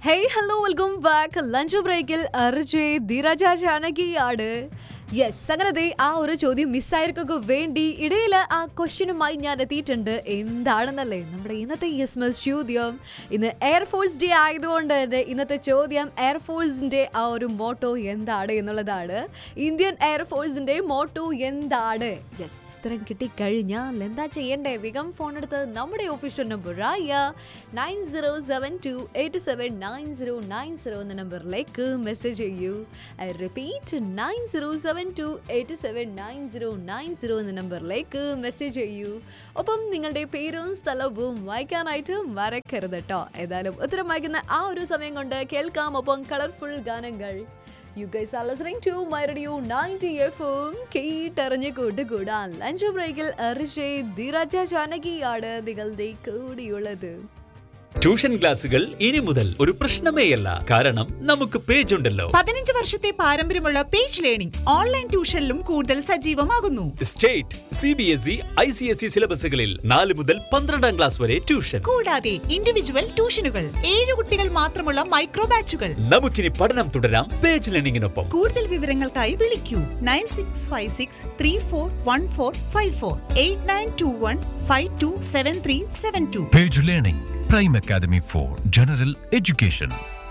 Hey hello welcome back lunch ബ്രേക്കിൽ RJ ധീരജ ജാനകിയാണ് yes അങ്ങനെ ദേ ആ ഒരു ചോദ്യം മിസ്സായവർക്കൊക്കെ വേണ്ടി ഇടയിൽ ആ ക്വസ്റ്റ്യനുമായി ഞാൻ എത്തിയിട്ടുണ്ട് എന്താണെന്നല്ലേ നമ്മുടെ ഇന്നത്തെ യെസ് മസ് ചോദ്യം ഇന്ന് എയർഫോഴ്സ് ഡേ ആയതുകൊണ്ട് തന്നെ ഇന്നത്തെ ചോദ്യം എയർഫോഴ്സിന്റെ ആ ഒരു മോട്ടോ എന്താണ് എന്നുള്ളതാണ് ഇന്ത്യൻ എയർഫോഴ്സിന്റെ മോട്ടോ എന്താണ് യെസ് ഉത്തരം കിട്ടിക്കഴിഞ്ഞാൽ എന്താ ചെയ്യണ്ടേ വേഗം ഫോൺ എടുത്ത് നമ്മുടെ ഒഫീഷ്യൽ നമ്പറായ nine zero seven two eight seven nine zero nine zero എന്ന നമ്പറിലേക്ക് മെസ്സേജ് ചെയ്യൂ I repeat nine zero seven two eight seven nine zero nine zero എന്ന നമ്പറിലേക്ക് മെസ്സേജ് ചെയ്യൂ ഒപ്പം നിങ്ങളുടെ പേരും സ്ഥലവും വായിക്കാനായിട്ട് മറക്കരുത് കേട്ടോ ഏതായാലും ഉത്തരം വായിക്കുന്ന ആ ഒരു സമയം കൊണ്ട് കേൾക്കാം ഒപ്പം കളർഫുൾ ഗാനങ്ങൾ you guys are listening to my radio 90 എഫും കേട്ടറിഞ്ഞ് കൂട്ടുകൂടാൻ ലഞ്ച് ബ്രേക്കിൽ അർജയ് ധീരജ ജാനകിയാണ് നിങ്ങളുടെ കൂടിയുള്ളത് ട്യൂഷൻ ക്ലാസുകൾ ഇനി മുതൽ ഒരു പ്രശ്നമേയല്ല കാരണം നമുക്ക് പേജ് ഉണ്ടല്ലോ പതിനഞ്ച് വർഷത്തെ പാരമ്പര്യമുള്ള പേജ് ലേണിംഗ് ഓൺലൈൻ ട്യൂഷനിലും കൂടുതൽ സജീവമാകുന്നു state C B S E I C S E സിലബസുകളിൽ നാല് മുതൽ പന്ത്രണ്ടാം ക്ലാസ് വരെ ട്യൂഷൻ കൂടാതെ ഇൻഡിവിജ്വൽ ട്യൂഷനുകൾ ഏഴ് കുട്ടികൾ മാത്രമുള്ള മൈക്രോ ബാച്ചുകൾ നമുക്കിനി പഠനം തുടരാം പേജ് ലേണിംഗിനൊപ്പം കൂടുതൽ വിവരങ്ങൾക്കായി വിളിക്കൂ nine six five six three four one four five four eight nine two one five two seven three seven two Page Learning, Prime Academy for General Education.